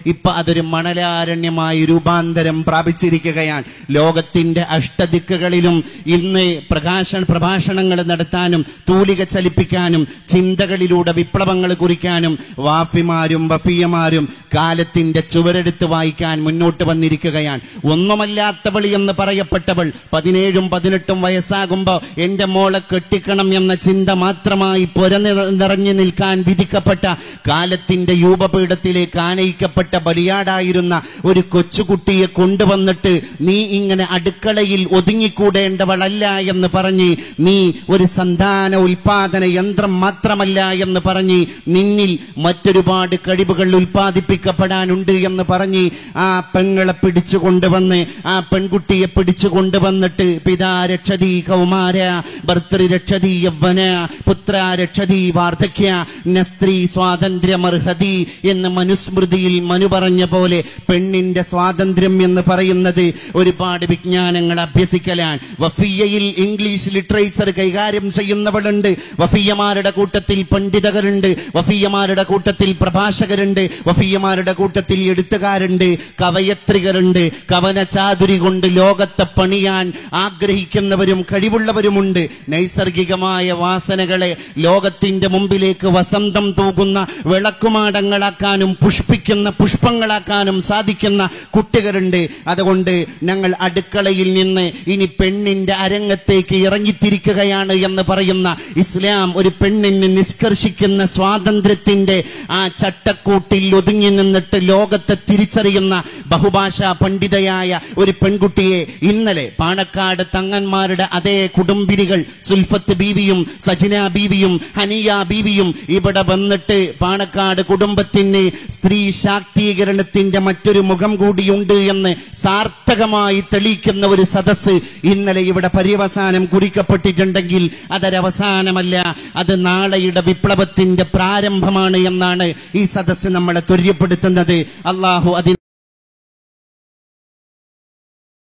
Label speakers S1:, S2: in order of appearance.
S1: ഇപ്പൊ അതൊരു മണലാരണ്യമായി രൂപാന്തരം പ്രാപിച്ചിരിക്കുകയാണ് ലോകത്തിന്റെ അഷ്ടദിക്കുകളിലും ഇന്ന് പ്രകാശ പ്രഭാഷണങ്ങൾ നടത്താനും തൂലിക ചലിപ്പിക്കാനും ചിന്തകളിലൂടെ വിപ്ലവങ്ങൾ കുറിക്കാനും വാഫിമാരും വഫിയമാരും കാലത്തിന്റെ ചുവരെടുത്ത് വായിക്കാൻ മുന്നോട്ട് വന്നിരിക്കുകയാണ് ഒന്നുമല്ലാത്തവൾ എന്ന് പറയപ്പെട്ടവൾ പതിനേഴും പതിനെട്ടും വയസ്സാകുമ്പോ എന്റെ മോളെ കെട്ടിക്കണം എന്ന ചിന്ത മാത്രമായി പൊരന്ന് നിറഞ്ഞു നിൽക്കാൻ വിധിക്കപ്പെട്ട കാലത്തിന്റെ യൂപപീഠത്തിലേക്ക് ആനയിക്കപ്പെട്ട ബലിയാടായിരുന്ന ഒരു കൊച്ചുകുട്ടിയെ കൊണ്ടുവന്നിട്ട് നീ ഇങ്ങനെ അടുക്കളയിൽ ഒതുങ്ങിക്കൂടേണ്ടവളല്ല എന്ന് പറഞ്ഞ് നീ ഒരു സന്താന ഉൽപാദന യന്ത്രം മാത്രമല്ല എന്ന് പറഞ്ഞ് നിന്നിൽ മറ്റൊരുപാട് കഴിവുകൾ ഉൽപ്പാദിപ്പിക്കപ്പെടാനുണ്ട് എന്ന് പറഞ്ഞ് ആ പെങ്ങളെ പിടിച്ചു കൊണ്ടുവന്ന് ആ പെൺകുട്ടിയെ പിടിച്ചു കൊണ്ടുവന്നിട്ട് പിതാ രക്ഷതി കൗമാര ഭർത്തൃ രക്ഷതി യൗവന പുത്ര രക്ഷതി വാർദ്ധക്യ നസ്ത്രീ സ്വാതന്ത്ര്യമർഹതി എന്ന് മനുസ്മൃതിയിൽ മനു പറഞ്ഞ പോലെ പെണ്ണിന്റെ സ്വാതന്ത്ര്യം എന്ന് പറയുന്നത് ഒരുപാട് വിജ്ഞാനങ്ങൾ അഭ്യസിക്കലാണ് വഫിയയിൽ ഇംഗ്ലീഷ് ലിറ്ററേച്ചർ കൈകാര്യം ചെയ്യുന്നവളുണ്ട് വഫിയമാരുടെ കൂട്ടത്തിൽ പണ്ഡിതകരുണ്ട് വഫിയമാരുടെ കൂട്ടത്തിൽ പ്രഭാഷകരുണ്ട് വഫിയമാരുടെ കൂട്ടത്തിൽ എഴുത്തുകാരുണ്ട് കവയത്രികരുണ്ട് കവനചാതുരി കൊണ്ട് ലോകത്തെ പണിയാൻ ആഗ്രഹിക്കുന്നവരും കഴിവുള്ളവരുമുണ്ട് നൈസർഗികമായ വാസനകളെ ലോകത്തിന്റെ മുമ്പിലേക്ക് വസന്തം തൂകുന്ന വിളക്കുമാടങ്ങളാക്കാനും പുഷ്പിക്കുന്ന പുഷ്പങ്ങളാക്കാനും സാധിക്കുന്ന കുട്ടികളുണ്ട് അതുകൊണ്ട് ഞങ്ങൾ അടുക്കളയിൽ നിന്ന് ഇനി പെണ്ണിന്റെ അരങ്ങത്തേക്ക് ഇറങ്ങിത്തിരിക്കുകയാണ് എന്ന് പറയുന്ന ഇസ്ലാം ഒരു പെണ്ണിന് നിഷ്കർഷിക്കുന്ന സ്വാതന്ത്ര്യത്തിന്റെ ആ ചട്ടക്കൂട്ടിൽ ഒതുങ്ങി നിന്നിട്ട് ലോകത്തെ തിരിച്ചറിയുന്ന ബഹുഭാഷാ പണ്ഡിതയായ ഒരു പെൺകുട്ടിയെ ഇന്നലെ പാണക്കാട് തങ്ങന്മാരുടെ അതേ കുടുംബിനികൾ സുൽഫത്ത് ബീവിയും സജിന ബീവിയും ഹനിയ ബീവിയും ഇവിടെ വന്നിട്ട് പാണക്കാട് കുടുംബത്തിന് സ്ത്രീ ശാക്തീകരണത്തിന്റെ മറ്റൊരു മുഖം കൂടിയുണ്ട് എന്ന് സാർത്ഥകമായി തെളിയിക്കുന്ന ഒരു സദസ്സ് ഇന്നലെ ഇവിടെ പര്യവസാനം കുറിക്കപ്പെട്ടിട്ടുണ്ടെങ്കിൽ അതൊരവസാനമല്ല അത് നാളെയുടെ വിപ്ലവത്തിന്റെ പ്രാരംഭമാണ് എന്നാണ് ഈ സദസ്സ് നമ്മളെ ത്വര്യപ്പെടുത്തുന്നത് അള്ളാഹു അതിന്